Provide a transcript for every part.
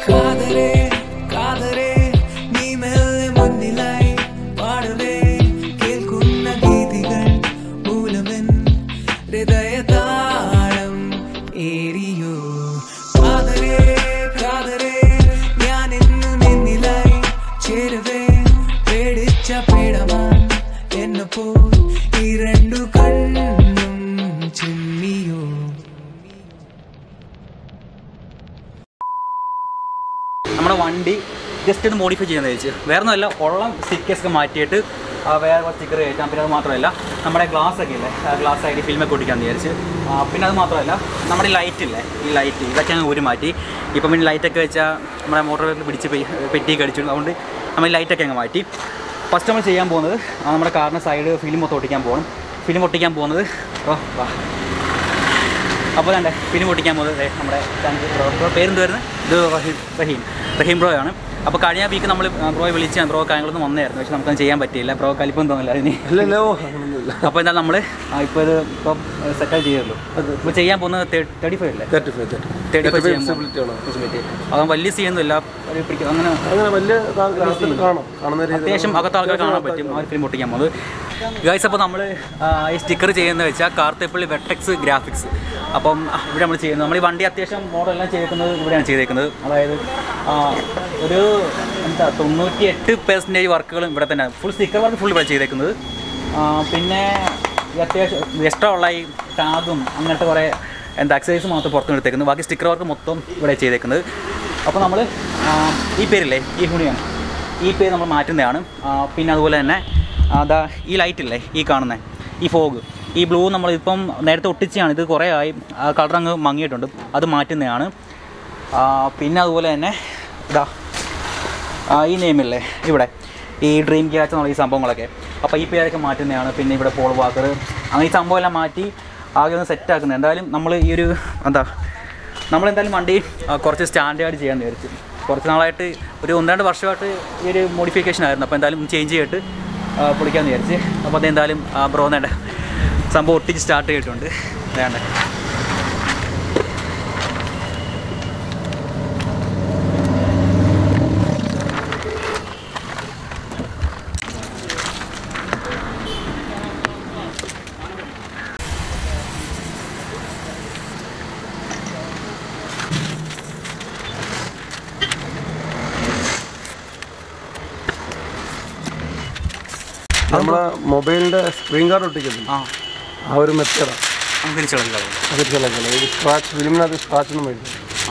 കാതരേ കാതരേ നീ മെല്ലെ മുന്നിലായി പാടവേ കേൾക്കുന്ന ഗീതികൾ മൂലമൻ ഹൃദയതാളം ഏറിയോ കാതരേ കാതരേ ഞാൻ ഇന്ന് നിന്നിലായി ചേരവേ പേടിച്ച പേടമാൻ എന്നപ്പോ ഈ രണ്ടു കണ്ണും ചിമ്മിയോ നമ്മുടെ വണ്ടി ജസ്റ്റ് ഒന്ന് മോഡിഫൈ ചെയ്യാൻ വെച്ച് വേറെ ഒന്നുമല്ല ഉള്ള സ്റ്റിക്കേഴ്സ് ഒക്കെ മാറ്റിയിട്ട് ആ, വേറെ കുറച്ച് സ്റ്റിക്കർ കയറ്റാം പിന്നെ അത് മാത്രമല്ല നമ്മുടെ ഗ്ലാസ് ഒക്കെ ഇല്ലേ ഗ്ലാസ് ആയിട്ട് ഫിലിമൊക്കെ ഒട്ടിക്കാൻ വിചാരിച്ച് ആ, പിന്നെ അത് മാത്രമല്ല നമ്മുടെ ഈ ലൈറ്റ് ഇല്ലേ ഈ ലൈറ്റ് ഇതൊക്കെ അങ്ങ് ഊരി മാറ്റി ഇപ്പം പിന്നെ ലൈറ്റൊക്കെ വെച്ചാൽ നമ്മുടെ മോട്ടോർ പിടിച്ച് പെ- പെട്ടിയൊക്കെ അടിച്ചു അതുകൊണ്ട് നമ്മൾ ഈ ലൈറ്റൊക്കെ അങ്ങ് മാറ്റി ഫസ്റ്റ് നമ്മൾ ചെയ്യാൻ പോകുന്നത് ആ, നമ്മുടെ കാറിന് സൈഡ് ഫിലിം മൊത്തം ഒട്ടിക്കാൻ പോകണം ഫിലിം ഒട്ടിക്കാൻ പോകുന്നത് ഓ വാ അപ്പോൾ വേണ്ടേ ഫിലിം ഒട്ടിക്കാൻ പോകുന്നത് ദേ നമ്മുടെ ചന്ദ് ബ്രോ ബ്രോ പേരെന്ത് വരുന്നത് ഇത് റഹീം റഹീം റഹീം ബ്രോ ആണ് അപ്പോൾ കഴിഞ്ഞ വീക്ക് നമ്മൾ ബ്രോയെ വിളിച്ച് ബ്രോ കാര്യങ്ങളൊന്നും വന്നായിരുന്നു പക്ഷെ നമുക്കത് ചെയ്യാൻ പറ്റിയില്ല ബ്രോ കലിപ്പം തോന്നില്ല അതിന് ഇല്ലല്ലോ അങ്ങനൊന്നുമില്ല അപ്പോൾ എന്താ നമ്മൾ ഇപ്പോൾ ഇത് ഇപ്പോൾ സെറ്റായി ചെയ്യുള്ളൂ ഇപ്പോൾ ചെയ്യാൻ പോകുന്നത് തേർട്ടി ഫൈവ് അല്ലേ തേർട്ടി ഫൈവ് തേർട്ടി ഫൈവ് ചെയ്യാൻ വിസിബിലിറ്റി ആണ് പോസിബിലിറ്റി അതാകും വലിയ സീനൊന്നുമില്ല ഒരു പിടിക്കും അങ്ങനെ അങ്ങനെ വലിയ ഗ്ലാസ്സിൽ കാണാം കാണുന്ന രീതിയിൽ അത്യാവശ്യം അകത്ത് ആൾക്കാർ കാണാൻ പറ്റും ആ ഒരു ഫിലിം ഒട്ടിക്കാൻ പോകുന്നത് ഗൈസ് അപ്പോൾ നമ്മൾ ഈ സ്റ്റിക്കർ ചെയ്യുന്നത് വെച്ചാൽ കാർത്തേപ്പള്ളി വെട്ടക്സ് ഗ്രാഫിക്സ് അപ്പം ആ, ഇവിടെ നമ്മൾ ചെയ്യുന്നത് നമ്മൾ ഈ വണ്ടി അത്യാവശ്യം മോഡലെല്ലാം ചെയ്തേക്കുന്നത് ഇവിടെയാണ് ചെയ്തേക്കുന്നത് അതായത് ആ, ഒരു എന്താ തൊണ്ണൂറ്റി എട്ട് പെർസെൻറ്റേജ് വർക്കുകളും ഇവിടെ തന്നെ ഫുൾ സ്റ്റിക്കർ വർക്ക് ഫുൾ ഇവിടെ ചെയ്തേക്കുന്നത് ആ, പിന്നെ ഈ അത്യാവശ്യം എക്സ്ട്രാ ഉള്ള ഈ ടാഗും അങ്ങനത്തെ കുറേ എന്താ അക്സസൈസ് മാത്രം പുറത്തുനിന്ന് എടുത്തേക്കുന്നത് ബാക്കി സ്റ്റിക്കർ വർക്ക് മൊത്തം ഇവിടെ ചെയ്തേക്കുന്നത് അപ്പോൾ നമ്മൾ ഈ പേരില്ലേ ഈ ഹുണിയാണ് ഈ പേര് നമ്മൾ മാറ്റുന്നതാണ് ആ, പിന്നെ അതുപോലെ തന്നെ അതാ ഈ ലൈറ്റ് ഇല്ലേ ഈ കാണുന്നത് ഈ ഫോഗ് ഈ ബ്ലൂ നമ്മളിപ്പം നേരത്തെ ഒട്ടിച്ചാണ് ഇത് കുറേ ആയി കളർ അങ്ങ് മങ്ങിയിട്ടുണ്ട് അത് മാറ്റുന്നതാണ് ആ, പിന്നെ അതുപോലെ തന്നെ ഇതാ ആ, ഈ നെയിമില്ലേ ഇവിടെ ഈ ഡ്രീം ക്യാച്ച് എന്നുള്ള ഈ സംഭവങ്ങളൊക്കെ അപ്പോൾ ഈ പേരൊക്കെ മാറ്റുന്നതാണ് പിന്നെ ഇവിടെ പോൾ വാക്കർ അങ്ങനെ ഈ സംഭവമെല്ലാം മാറ്റി ആകെ ഒന്ന് സെറ്റ് ആക്കുന്നത് എന്തായാലും നമ്മൾ ഈ ഒരു എന്താ നമ്മളെന്തായാലും വണ്ടി ആ, കുറച്ച് സ്റ്റാൻഡേർഡ് ചെയ്യാൻ വിചാരിച്ചു കുറച്ച് നാളായിട്ട് ഒരു ഒന്ന് രണ്ട് വർഷമായിട്ട് ഈ ഒരു മോഡിഫിക്കേഷൻ ആയിരുന്നു അപ്പോൾ എന്തായാലും ചേഞ്ച് ചെയ്തിട്ട് ആ, പൊളിക്കാമെന്ന് വിചാരിച്ച് അപ്പോൾ അതെന്തായാലും ബ്രോ നേണ്ട സംഭവം ഒട്ടിച്ച് സ്റ്റാർട്ട് ചെയ്തിട്ടുണ്ട് വേണ്ട നമ്മളെ മൊബൈലിന്റെ സ്ക്രീൻ ഗാർഡ് ഒട്ടിക്കുന്നില്ല ആ ആ ഒരു മെത്തേഡാണ് നമുക്ക് തിരിച്ചു കളയാം അത് ചിലക്കല്ല ഈ സ്ക്രാച്ച് ഫിലിമിനകത്ത് സ്ക്രാച്ച് ഒന്നും വരില്ല ആ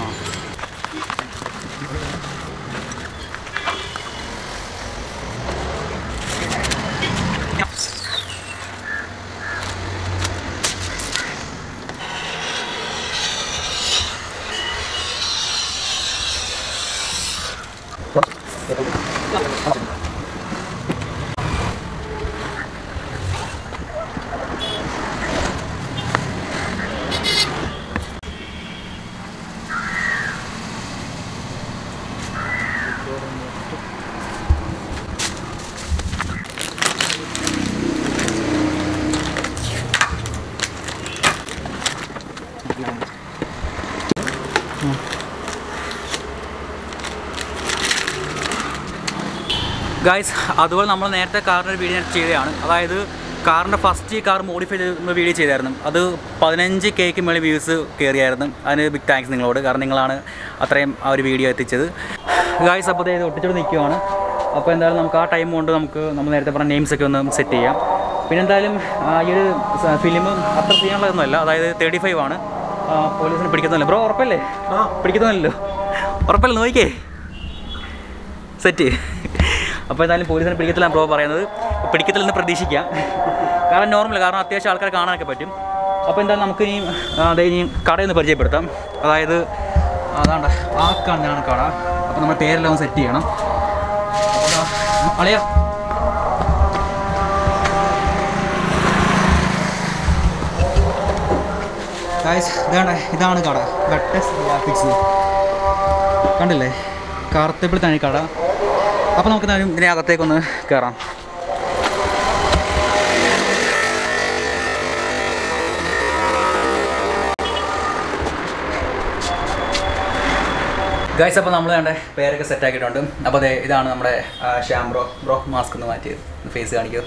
ഗായ്സ് അതുപോലെ നമ്മൾ നേരത്തെ കാറിൻ്റെ ഒരു വീഡിയോ ചെയ്തതാണ് അതായത് കാറിൻ്റെ ഫസ്റ്റ് കാർ മോഡിഫൈ ചെയ്ത് വീഡിയോ ചെയ്തായിരുന്നു അത് പതിനഞ്ച് കേക്ക് മേളിൽ വ്യൂസ് കയറിയായിരുന്നു അതിന് ബിഗ് താങ്ക്സ് നിങ്ങളോട് കാരണം നിങ്ങളാണ് അത്രയും ആ ഒരു വീഡിയോ എത്തിച്ചത് ഗായ്സ് അപ്പോൾ ഇത് ഒട്ടിച്ചോട് നിൽക്കുവാണ് അപ്പോൾ എന്തായാലും നമുക്ക് ആ ടൈം കൊണ്ട് നമുക്ക് നമ്മൾ നേരത്തെ പറഞ്ഞ നെയിംസ് ഒക്കെ ഒന്ന് സെറ്റ് ചെയ്യാം പിന്നെ എന്തായാലും ആ, ഈ ഒരു ഫിലിം അത്ര ചെയ്യാനുള്ളതൊന്നുമല്ല അതായത് തേർട്ടി ഫൈവ് ആണ് ആ, പോലീസിനെ പിടിക്കുന്നില്ല ബ്രോ ഉറപ്പല്ലേ പിടിക്കുന്നില്ലല്ലോ ഉറപ്പല്ലേ നോക്കിക്കേ സെറ്റ് അപ്പോൾ എന്തായാലും പോലീസിനെ പിടിക്കത്തില്ല ബ്രോ പറയുന്നത് പിടിക്കത്തില്ലെന്ന് പ്രതീക്ഷിക്കാം കാരണം നോർമൽ കാരണം അത്യാവശ്യം ആൾക്കാരെ കാണാനൊക്കെ പറ്റും അപ്പോൾ എന്തായാലും നമുക്ക് ഇനി അതെ ഇനി കടയൊന്ന് പരിചയപ്പെടുത്താം അതായത് അതാണ്ട് ആ കാണുന്നതാണ് കട അപ്പോൾ നമ്മുടെ പേരെല്ലാം ഒന്ന് സെറ്റ് ചെയ്യണം അപ്പോൾ ദാ, അളിയാ ഗായ്സ് ഇതാണ് ഇതാണ് കട ബട്ടസ് ഗ്രാഫിക്സ് കണ്ടില്ലേ കാർത്തപ്പിളത്താണ് ഈ കട അപ്പോൾ നമുക്ക് എന്തായാലും ഇതിനെ അകത്തേക്കൊന്ന് കയറാം ഗൈസ് അപ്പോൾ നമ്മൾ വേണ്ട പേരൊക്കെ സെറ്റ് ആക്കിയിട്ടുണ്ട് അപ്പോൾ അതെ ഇതാണ് നമ്മുടെ ആ, ശ്യാം ബ്രോ ബ്രോ മാസ്ക് ഒന്ന് മാറ്റിയത് ഫേസ് കാണിക്കൂ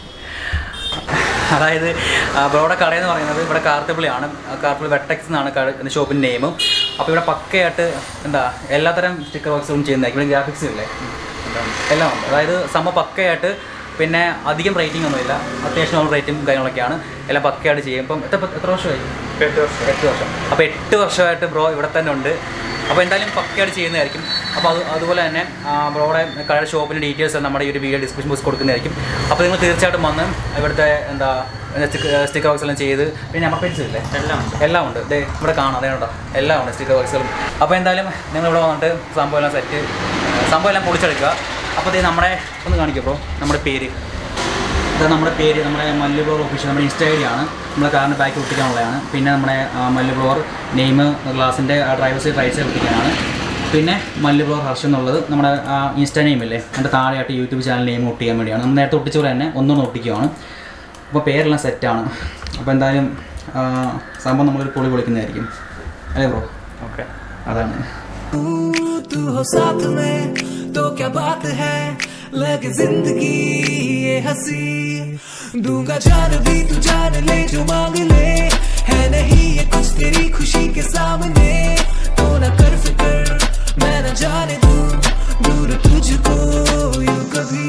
അതായത് ആ, ബ്രോയുടെ കടയെന്ന് പറയുന്നത് ഇവിടെ കാർത്തിപ്പള്ളിയാണ് കാർത്തിപ്പള്ളി വെട്ടക്സ് എന്നാണ് കട ഷോപ്പിൻ്റെ നെയിം അപ്പോൾ ഇവിടെ പക്കയായിട്ട് എന്താ എല്ലാത്തരം സ്റ്റിക്കർ വർക്ക്സും ചെയ്യുന്നതായിരിക്കും ഇവിടെ ഗ്രാഫിക്സ് ഇല്ലേ എന്താണ് എല്ലാം ഉണ്ട് അതായത് സംഭവം പക്കയായിട്ട് പിന്നെ അധികം റേറ്റിംഗ് ഒന്നുമില്ല അത്യാവശ്യം നോർമൽ റേറ്റും കാര്യങ്ങളൊക്കെയാണ് എല്ലാം പക്കയായിട്ട് ചെയ്യും ഇപ്പം എത്ര എത്ര വർഷമായി എട്ട് വർഷം എട്ട് വർഷം അപ്പോൾ എട്ട് വർഷമായിട്ട് ബ്രോ ഇവിടെ തന്നെ ഉണ്ട് അപ്പോൾ എന്തായാലും പക്കയായിട്ട് ചെയ്യുന്നതായിരിക്കും അപ്പോൾ അത് അതുപോലെ തന്നെ ആ, ബ്രോയുടെ കടയുടെ ഷോപ്പിൻ്റെ ഡീറ്റെയിൽസ് നമ്മുടെ ഈ ഒരു വീഡിയോ ഡിസ്ക്രിപ്ഷൻ ബോക്സ് കൊടുക്കുന്നതായിരിക്കും അപ്പോൾ നിങ്ങൾ തീർച്ചയായിട്ടും വന്ന് ഇവിടുത്തെ എന്താ സ്റ്റിക്കർ വർക്ക്സ് എല്ലാം ചെയ്ത് പിന്നെ നമ്പർ പേജ് ഇല്ലേ എല്ലാം ഉണ്ട് എല്ലാം ഉണ്ട് ദേ ഇവിടെ കാണാം അതേ കേട്ടോ എല്ലാം ഉണ്ട് സ്റ്റിക്കർ വർക്ക്സുകളും അപ്പോൾ എന്തായാലും നിങ്ങൾ ഇവിടെ വന്നിട്ട് സംഭവം എല്ലാം സെറ്റ് സംഭവം എല്ലാം പൊളിച്ചെടുക്കുക അപ്പോൾ ദേ നമ്മുടെ ഒന്ന് കാണിക്കുക ബ്രോ നമ്മുടെ പേര് ഇത് നമ്മുടെ പേര് നമ്മുടെ മല്ലു ബ്ലോർ ഒഫീഷ്യൽ നമ്മുടെ ഇൻസ്റ്റ ഐ ഡി ആണ് നമ്മുടെ കാറിൻ്റെ ബാക്ക് ഒട്ടിക്കാനുള്ളതാണ് പിന്നെ നമ്മുടെ ആ, മല്ലു ബ്ലോർ നെയിം ഗ്ലാസിൻ്റെ ഡ്രൈവേഴ്സ് റൈറ്റ് സൈഡ് ഒട്ടിക്കാനാണ് പിന്നെ മല്ലു ബ്ലോർ ഹർഷ് എന്നുള്ളത് നമ്മുടെ ആ ഇൻസ്റ്റ നെയിം ഇല്ലേ എൻ്റെ താഴെയായിട്ട് യൂട്യൂബ് ചാനൽ നെയിം ഒട്ടിക്കാൻ വേണ്ടിയാണ് നമ്മൾ നേരത്തെ ഒട്ടിച്ച പോലെ തന്നെ ഒന്നുകൂടെ ഒട്ടിക്കുകയാണ് അപ്പോൾ പേരെല്ലാം സെറ്റാണ് അപ്പോൾ എന്തായാലും ആ, സംഭവം നമ്മളൊരു പൊളി പൊളിക്കുന്നതായിരിക്കും അല്ലേ ബ്രോ ഓക്കെ അതാണ് तू हो साथ में तो क्या बात है लगे जिंदगी ये हंसी दूंगा जान भी तू जान ले जो मांग ले है नहीं ये कुछ तेरी खुशी के सामने तो न कर फिक्र मैं न जाने दूं दूर तुझको यूं कभी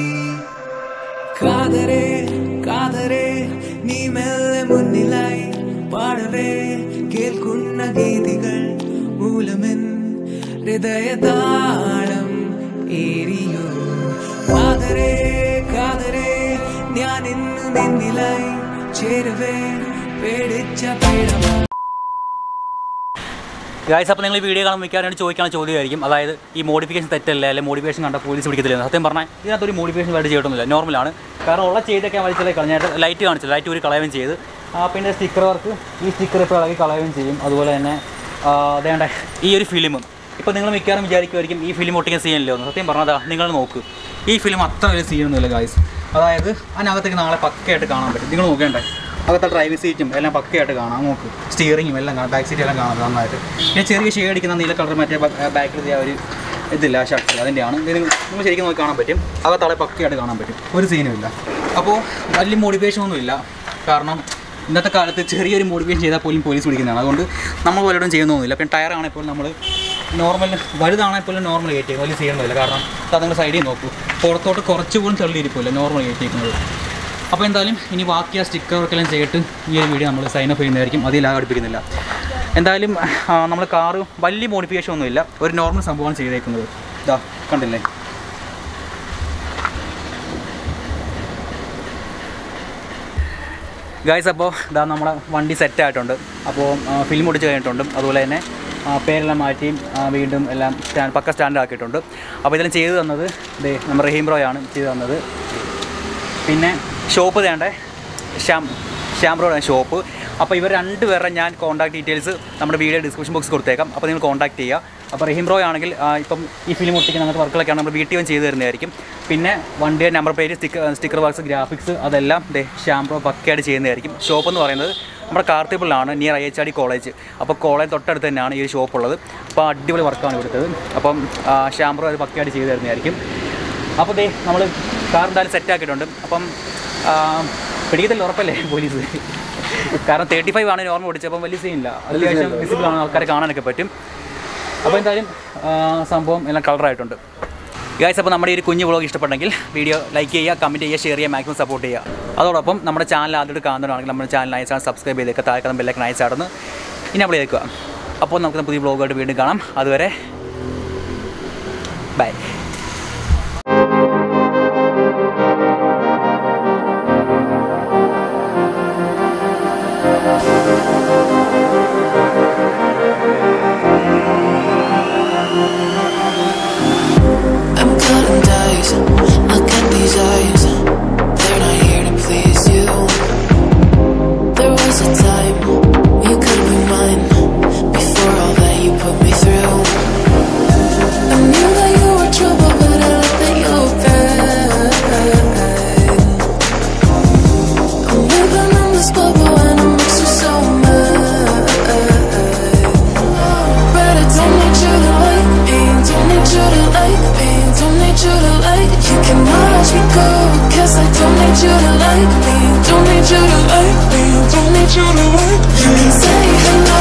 കാതരെ കാതരെ നീ മെല്ലെ മുന്നിലായി പാടവേ കേൾക്കുന്ന ഗീതികൾ മൂലമെൻ ഹൃദയതാളം ഏരിയോ കാതരെ കാതരെ ഞാൻ ഇന്ന് നിന്നിലായി ചേരുവേ പേടിച്ച പേടമാ ഗായ്സ് അപ്പോൾ നിങ്ങൾ ഈ വീഡിയോ കാണുമ്പോൾ മിക്കവാറും ചോദിക്കാനുള്ള ചോദ്യമായിരിക്കും അതായത് ഈ മോഡിഫിക്കേഷൻ തെറ്റല്ലേ അല്ലെങ്കിൽ മോഡിഫിക്കേഷൻ കണ്ട പോലീസ് പിടിക്കത്തില്ല സത്യം പറഞ്ഞാൽ ഇതിനകത്തൊരു മോഡിഫിക്കേഷൻ വേണ്ടി ചെയ്തിട്ടൊന്നുമില്ല നോർമലാണ് കാരണം ഉള്ള ചെയ്തൊക്കെ ഞാൻ വലിച്ചത് കളഞ്ഞായിട്ട് ലൈറ്റ് കാണിച്ചില്ല ലൈറ്റ് ഒരു കളയുകയും ചെയ്ത് ആ, പിന്നെ സ്റ്റിക്കർ വർക്ക് ഈ സ്റ്റിക്കർ ഇപ്പോൾ ഇളകി കളയുകയും ചെയ്യും അതുപോലെ തന്നെ ആ, അതേണ്ട ഈ ഒരു ഫിലിം ഇപ്പോൾ നിങ്ങൾ മിക്കവാറും വിചാരിക്കുമായിരിക്കും ഈ ഫിലിം ഒട്ടിക്കാൻ സീനില്ലോ എന്ന് സത്യം പറഞ്ഞതാ നിങ്ങൾ നോക്ക് ഈ ഫിലിം അത്ര വലിയ സീനൊന്നുമില്ല ഗായ്സ് അതായത് അതിനകത്തേക്ക് നാളെ പക്കയായിട്ട് കാണാൻ പറ്റും നിങ്ങൾ നോക്കേണ്ടേ അകത്തെ ഡ്രൈവിംഗ് സീറ്റും എല്ലാം പക്കയായിട്ട് കാണാം നോക്ക് സ്റ്റിയറിങ്ങും എല്ലാം കാണാം ബാക്ക് സീറ്റ് എല്ലാം കാണാം നന്നായിട്ട് പിന്നെ ചെറിയ ഷെയ്ഡ് അടിക്കുന്ന നീല കളർ മറ്റേ ബാക്കിൽ ആ ഒരു ഇതില്ല ഷർട്ട് അതിൻ്റെയാണ് ഇത് നിങ്ങൾ നിങ്ങൾ ശരിക്കും നോക്കി കാണാൻ പറ്റും അകത്താളെ പക്കയായിട്ട് കാണാൻ പറ്റും ഒരു സീനും ഇല്ല അപ്പോൾ വലിയ മോട്ടിവേഷൻ ഒന്നും ഇല്ല കാരണം ഇന്നത്തെ കാലത്ത് ചെറിയൊരു മോട്ടിവേഷൻ ചെയ്താൽ പോലും പോലീസ് പിടിക്കുന്നതാണ് അതുകൊണ്ട് നമ്മൾ പലയിടം ചെയ്യുന്നൊന്നുമില്ല പിന്നെ ടയർ ആണെങ്കിൽ നമ്മൾ നോർമൽ വലുതാണെങ്കിൽ പോലും നോർമൽ കയറ്റി വലിയ ചെയ്യണമെന്നില്ല കാരണം അത് നിങ്ങൾ സൈഡിൽ നോക്കൂ പുറത്തോട്ട് കുറച്ചുപോലും തള്ളിയിരിക്കില്ല നോർമൽ കയറ്റിയിരിക്കുന്നത് അപ്പോൾ എന്തായാലും ഇനി ബാക്കി ആ സ്റ്റിക്കർ വർക്കെല്ലാം ചെയ്തിട്ട് ഈ ഒരു വീഡിയോ നമ്മൾ സൈൻ ഓഫ് ചെയ്യുന്നതായിരിക്കും അതിൽ അടുപ്പിക്കുന്നില്ല എന്തായാലും നമ്മൾ കാറ് വലിയ മോഡിഫിക്കേഷൻ ഒന്നുമില്ല ഒരു നോർമൽ സംഭവമാണ് ചെയ്തേക്കുന്നത് ഇതാ കണ്ടില്ലേ ഗായ്സ് അപ്പോൾ ഇതാ നമ്മുടെ വണ്ടി സെറ്റ് ആയിട്ടുണ്ട് അപ്പോൾ ഫിലിം ഒടിച്ച് കഴിഞ്ഞിട്ടുണ്ട് അതുപോലെ തന്നെ ആ, പേരെല്ലാം മാറ്റി ആ, വീണ്ടും എല്ലാം സ്റ്റാൻഡ് പക്ക സ്റ്റാൻഡ് ആക്കിയിട്ടുണ്ട് അപ്പോൾ ഇതെല്ലാം ചെയ്തു തന്നത് ദേ നമ്മുടെ റഹീം ബ്രോയാണ് ചെയ്തു തന്നത് പിന്നെ ഷോപ്പ് തേണ്ടേ ശ്യാം ശ്യാം ബ്രോയാണ് ഷോപ്പ് അപ്പോൾ ഇവർ രണ്ട് പേരുടെ ഞാൻ കോൺടാക്ട് ഡീറ്റെയിൽസ് നമ്മുടെ വീഡിയോ ഡിസ്ക്രിപ്ഷൻ ബോക്സ് കൊടുത്തേക്കാം അപ്പോൾ നിങ്ങൾ കോൺടാക്ട് ചെയ്യുക അപ്പോൾ റഹീം ബ്രോ ആണെങ്കിൽ ആ, ഇപ്പം ഈ ഫിലിം ഒട്ടിക്കുന്ന അങ്ങനത്തെ വർക്കുകളൊക്കെയാണ് നമ്മൾ വീട്ടിൽ വന്ന് ചെയ്തു തരുന്നതായിരിക്കും പിന്നെ വണ്ടിയുടെ number plate sticker sticker works graphics അതെല്ലാം ദേ ശ്യാം ബ്രോ പക്കയായിട്ട് ചെയ്യുന്നതായിരിക്കും ഷോപ്പ് എന്ന് പറയുന്നത് നമ്മുടെ കാർത്തിപ്പിളിലാണ് near I H R D college അപ്പോൾ കോളേജ് തൊട്ടടുത്ത് തന്നെയാണ് ഈ ഒരു ഷോപ്പ് ഉള്ളത് അപ്പോൾ അടിപൊളി വർക്കാണ് ഇവിടുത്തത് അപ്പം ആ, ശ്യാം ബ്രോ അത് പക്കയായിട്ട് ചെയ്തു തരുന്നതായിരിക്കും അപ്പോൾ ദേ നമ്മൾ കാർ എന്തായാലും സെറ്റ് ആക്കിയിട്ടുണ്ട് അപ്പം ആ, പിടിക്കത്തില്ല ഉറപ്പല്ലേ പോലീസ് കാരണം തേർട്ടി ഫൈവ് ആണ് നോർമൽ ഓടിച്ചത് അപ്പം വലിയ സീനില്ല അത്യാവശ്യം വിസിബിൾ ആണ് ആൾക്കാരെ കാണാനൊക്കെ പറ്റും അപ്പോൾ എന്തായാലും ആ, സംഭവം എല്ലാം കളറായിട്ടുണ്ട് ഗൈസ് അപ്പോൾ നമ്മുടെ ഈ ഒരു കുഞ്ഞു വ്ളോഗ് ഇഷ്ടപ്പെട്ടെങ്കിൽ വീഡിയോ ലൈക്ക് ചെയ്യുക കമൻറ്റ് ചെയ്യുക ഷെയർ ചെയ്യുക മാക്സിമം സപ്പോർട്ട് ചെയ്യുക അതോടൊപ്പം നമ്മുടെ ചാനൽ ആദ്യമായിട്ട് കാണുന്നതാണെങ്കിൽ നമ്മുടെ ചാനൽ നയച്ചാണ് സബ്സ്ക്രൈബ് ചെയ്തേക്കുക താഴെ ബെല്ലൊക്കെ നയച്ചാടുന്നു ഇനി നമ്മൾ ചെയ്തേക്കുക അപ്പോൾ നമുക്ക് പുതിയ വ്ളോഗായിട്ട് വീണ്ടും കാണാം അതുവരെ bye I'm counting days. Look at these eyes. They're not here to please you. There was a time you could be mine before all that you put me through. I knew that you were trouble. Only trying to work. Say hello